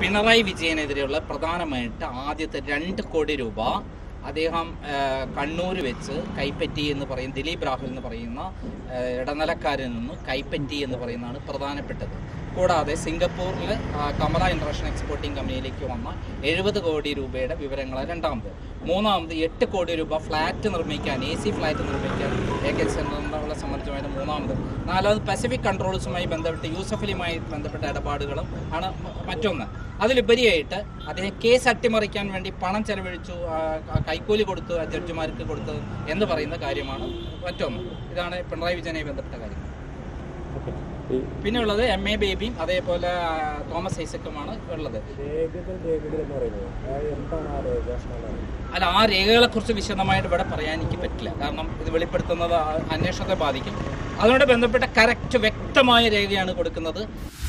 പിണറായി വിജയനെതിരെയുള്ള പ്രധാനമായിട്ട് ആദ്യത്തെ രണ്ട് കോടി രൂപ അദ്ദേഹം ആ, കണ്ണൂർ വെച്ച് കൈപ്പറ്റി എന്ന് പറയും ദിലീപ് രാഹുൽ എന്ന് പറയുന്ന ആ, ഇടനിലക്കാരിൽ നിന്ന് കൈപ്പറ്റി എന്ന് പറയുന്നതാണ് പ്രധാനപ്പെട്ടത് കൂടാതെ സിംഗപ്പൂരിൽ ആ, കമല ഇന്റർനാഷണൽ എക്സ്പോർട്ടിംഗ് കമ്പനിയിലേക്ക് വന്ന എഴുപത് കോടി രൂപയുടെ വിവരങ്ങൾ രണ്ടാമത് മൂന്നാമത് എട്ട് കോടി രൂപ ഫ്ലാറ്റ് നിർമ്മിക്കാൻ എ സി ഫ്ലാറ്റ് നിർമ്മിക്കാൻ എ കെ സെൻറ്ററുകളെ സംബന്ധിച്ചുമായിട്ട് മൂന്നാമത് നാലാമത് പസഫിക് കൺട്രോൾസുമായി ബന്ധപ്പെട്ട് യൂസഫലിയുമായി ബന്ധപ്പെട്ട ഇടപാടുകളും ആണ് മ- മറ്റൊന്ന് അതിലുപരിയായിട്ട് അദ്ദേഹം കേസ് അട്ടിമറിക്കാൻ വേണ്ടി പണം ചെലവഴിച്ചു ആ, ആ, കൈക്കൂലി കൊടുത്തു ആ ജഡ്ജിമാർക്ക് കൊടുത്തു എന്ന് പറയുന്ന കാര്യമാണ് മറ്റൊന്ന് ഇതാണ് പിണറായി വിജയനെ ബന്ധപ്പെട്ട കാര്യം പിന്നെ ഉള്ളത് എം എ ബേബിയും അതേപോലെ ആ, തോമസ് ഐസക്കുമാണ് ഉള്ളത് രേഖകൾ രേഖകൾ എന്ന് പറയുന്നത് അതായത് എന്താണ് ആ രേഖ എന്നുള്ളത്? അല്ല ആ രേഖകളെ കുറിച്ച് വിശദമായിട്ട് ഇവിടെ പറയാൻ എനിക്ക് പറ്റില്ല കാരണം ഇത് വെളിപ്പെടുത്തുന്നത് ആ- അന്വേഷണത്തെ ബാധിക്കും അതുകൊണ്ട് ബന്ധപ്പെട്ട കറക്റ്റ് വ്യക്തമായ രേഖയാണ് കൊടുക്കുന്നത്